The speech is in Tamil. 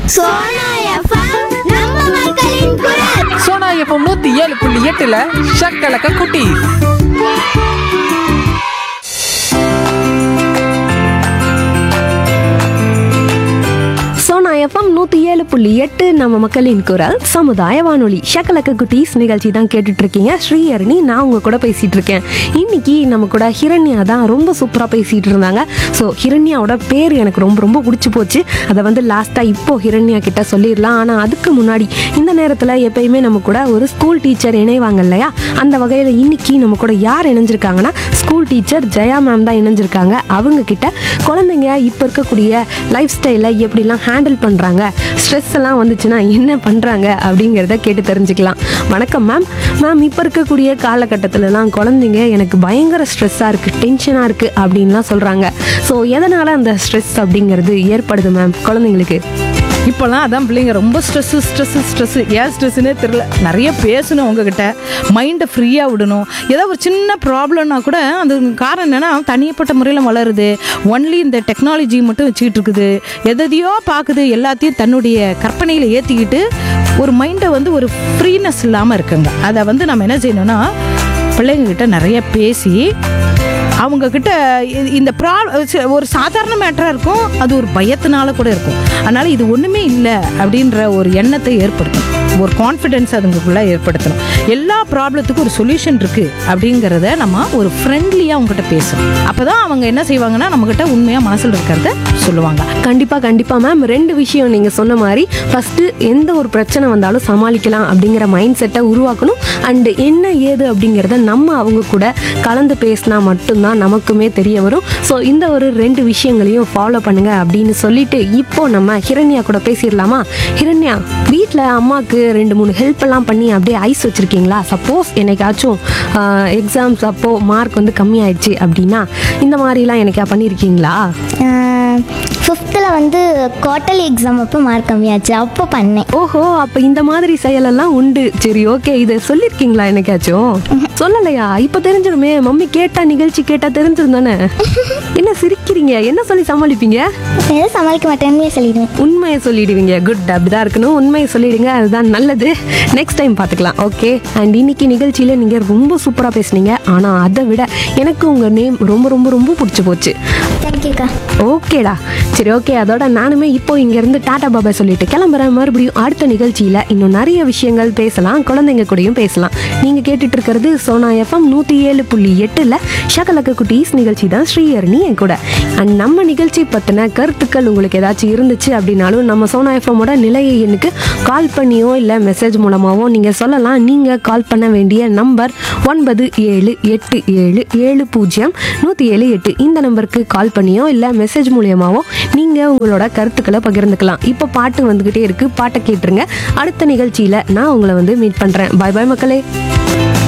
சோனா எஃப்எம் நம்ம மக்களின் குரல் சோனா எஃப்எம் நூத்தி ஏழு புள்ளி எட்டுல ஷக்கலக்க குட்டி சோனா எஃப்எம் நூற்றி ஏழு புள்ளி எட்டு நம்ம மக்களின் குரல் சமுதாய வானொலி ஷக்கலக்க குட்டீஸ் நிகழ்ச்சி தான் கேட்டுட்டு இருக்கீங்க ஸ்ரீஹரணி நான் உங்க கூட பேசிட்டு இருக்கேன் இன்னைக்கு நம்ம கூட ஹிரண்யா தான் ரொம்ப சூப்பராக பேசிட்டு இருந்தாங்க ஸோ ஹிரண்யாவோட பேர் எனக்கு ரொம்ப ரொம்ப பிடிச்சி போச்சு அதை வந்து லாஸ்ட்டாக இப்போ ஹிரண்யா கிட்ட சொல்லிடலாம் ஆனால் அதுக்கு முன்னாடி இந்த நேரத்தில் எப்பயுமே நம்ம கூட ஒரு ஸ்கூல் டீச்சர் இணைவாங்க இல்லையா அந்த வகையில் இன்னைக்கு நம்ம கூட யார் இணைஞ்சிருக்காங்கன்னா ஸ்கூல் டீச்சர் ஜெயா மேம் தான் இணைஞ்சிருக்காங்க அவங்க கிட்ட குழந்தைங்க இப்போ இருக்கக்கூடிய லைஃப் ஸ்டைலை எப்படிலாம் ஹேண்டில் பண்ணுறாங்க ஸ்ட்ரெஸ் எல்லாம் வந்துச்சுன்னா என்ன பண்ணுறாங்க அப்படிங்கிறத கேட்டு தெரிஞ்சுக்கலாம் வணக்கம் மேம் மேம் இப்போ இருக்கக்கூடிய காலகட்டத்திலலாம் குழந்தைங்க எனக்கு பயங்கர ஸ்ட்ரெஸ்ஸாக இருக்குது டென்ஷனாக இருக்குது அப்படின்லாம் சொல்கிறாங்க ஸோ எதனால் அந்த ஸ்ட்ரெஸ் அப்படிங்கிறது ஏற்படுது மேம் குழந்தைங்களுக்கு இப்போல்லாம் அதான் பிள்ளைங்க ரொம்ப ஸ்ட்ரெஸ்ஸு ஸ்ட்ரெஸ்ஸு ஸ்ட்ரெஸ்ஸு ஏன் ஸ்ட்ரெஸ்ஸுனே தெரில நிறைய பேசணும் உங்ககிட்ட மைண்டை ஃப்ரீயாக விடணும் ஏதோ ஒரு சின்ன ப்ராப்ளம்னா கூட அது காரணம் என்னென்னா தனிப்பட்ட முறையில் வளருது ஒன்லி இந்த டெக்னாலஜி மட்டும் வச்சுக்கிட்டு இருக்குது எதையோ பார்க்குது எல்லாத்தையும் தன்னுடைய கற்பனையில் ஏற்றிக்கிட்டு ஒரு மைண்டை வந்து ஒரு ஃப்ரீனஸ் இல்லாமல் இருக்குங்க அதை வந்து நம்ம என்ன செய்யணும்னா பிள்ளைங்ககிட்ட நிறைய பேசி அவங்க கிட்ட இ- இந்த ப்ரா சி- ஒரு சாதாரண மேட்டராக இருக்கும் அது ஒரு பயத்தினால கூட இருக்கும் அதனால இது ஒன்றுமே இல்லை அப்படின்ற ஒரு எண்ணத்தை ஏற்படுத்தும் ஒரு கான்ஃபிடென்ஸ் அதுங்களுக்குள்ள ஏற்படுத்தணும் எல்லா ப்ராப்ளத்துக்கும் ஒரு சொல்யூஷன் இருக்கு அப்படிங்கிறத நம்ம ஒரு ஃப்ரெண்ட்லியாக அவங்ககிட்ட பேசணும் அப்பதான் அவங்க என்ன செய்வாங்கன்னா நம்மகிட்ட உண்மையாக மனசில் இருக்கிறத சொல்லுவாங்க கண்டிப்பாக கண்டிப்பாக மேம் ரெண்டு விஷயம் நீங்கள் சொன்ன மாதிரி ஃபஸ்ட்டு எந்த ஒரு பிரச்சனை வந்தாலும் சமாளிக்கலாம் அப்படிங்கிற மைண்ட் செட்டை உருவாக்கணும் அண்டு என்ன ஏது அப்படிங்கிறத நம்ம அவங்க கூட கலந்து பேசினா மட்டும்தான் நமக்குமே தெரிய வரும் ஸோ இந்த ஒரு ரெண்டு விஷயங்களையும் ஃபாலோ பண்ணுங்க அப்படின்னு சொல்லிட்டு இப்போ நம்ம ஹிரண்யா கூட பேசிடலாமா ஹிரண்யா வீட்டில் அம்மாவுக்கு ரெண்டு மூணு ஹெல்ப் எல்லாம் பண்ணி அப்படியே ஐஸ் வச்சுருக்கீங்களா சப்போஸ் என்னைக்காச்சும் எக்ஸாம்ஸ் அப்போது மார்க் வந்து கம்மியாயிடுச்சு அப்படின்னா இந்த மாதிரிலாம் எனக்கா பண்ணியிருக்கீங்களா ஃபிஃப்த்தில் வந்து குவார்டர்லி எக்ஸாம் அப்போ மார்க் கம்மியாச்சு அப்போ பண்ணேன் ஓஹோ அப்ப இந்த மாதிரி செயலெல்லாம் உண்டு சரி ஓகே இதை சொல்லிருக்கீங்களா என்னைக்காச்சும் சொல்லலையா இப்ப தெரிஞ்சிடுமே மம்மி கேட்டா நிகழ்ச்சி கேட்டா தெரிஞ்சிரும் தானே என்ன சிரிக்கிறீங்க என்ன சொல்லி சமாளிப்பீங்க எதுவும் சமாளிக்க மாட்டேன்னு சொல்லிடுவேன் உண்மையை சொல்லிடுவீங்க குட் அப்படிதான் இருக்கணும் உண்மையை சொல்லிடுங்க அதுதான் நல்லது நெக்ஸ்ட் டைம் பார்த்துக்கலாம் ஓகே அண்ட் இன்னைக்கு நிகழ்ச்சியில நீங்க ரொம்ப சூப்பரா பேசுனீங்க ஆனா அதை விட எனக்கு உங்க நேம் ரொம்ப ரொம்ப ரொம்ப பிடிச்சி போச்சு தேங்க்யூக்கா ஓகேடா சரி ஓகே அதோட நானுமே இப்போ இங்கேருந்து டாடா பாபா சொல்லிட்டு கிளம்புறேன் மறுபடியும் அடுத்த நிகழ்ச்சியில் இன்னும் நிறைய விஷயங்கள் பேசலாம் குழந்தைங்க கூடயும் பேசலாம் நீங்கள் கேட்டுட்டு இருக்கிறது சோனா எஃப்எம் நூற்றி ஏழு புள்ளி எட்டில் ஷகலக்க குட்டீஸ் நிகழ்ச்சி தான் ஸ்ரீஹரணி என் கூட அண்ட் நம்ம நிகழ்ச்சி பற்றின கருத்துக்கள் உங்களுக்கு ஏதாச்சும் இருந்துச்சு அப்படின்னாலும் நம்ம சோனா எஃப்எம்மோட நிலைய எண்ணுக்கு கால் பண்ணியோ இல்லை மெசேஜ் மூலமாகவோ நீங்கள் சொல்லலாம் நீங்கள் கால் பண்ண வேண்டிய நம்பர் ஒன்பது ஏழு எட்டு ஏழு ஏழு பூஜ்ஜியம் நூற்றி ஏழு எட்டு இந்த நம்பருக்கு கால் பண்ணியோ இல்லை மெசேஜ் மூலியமாவோ நீங்கள் உங்களோட கருத்துக்களை பகிர்ந்துக்கலாம் இப்போ பாட்டு வந்துக்கிட்டே இருக்குது பாட்டை கேட்டுருங்க அடுத்த நிகழ்ச்சியில் நான் உங்களை வந்து மீட் பண்ணுறேன் பாய் பாய் மக்களே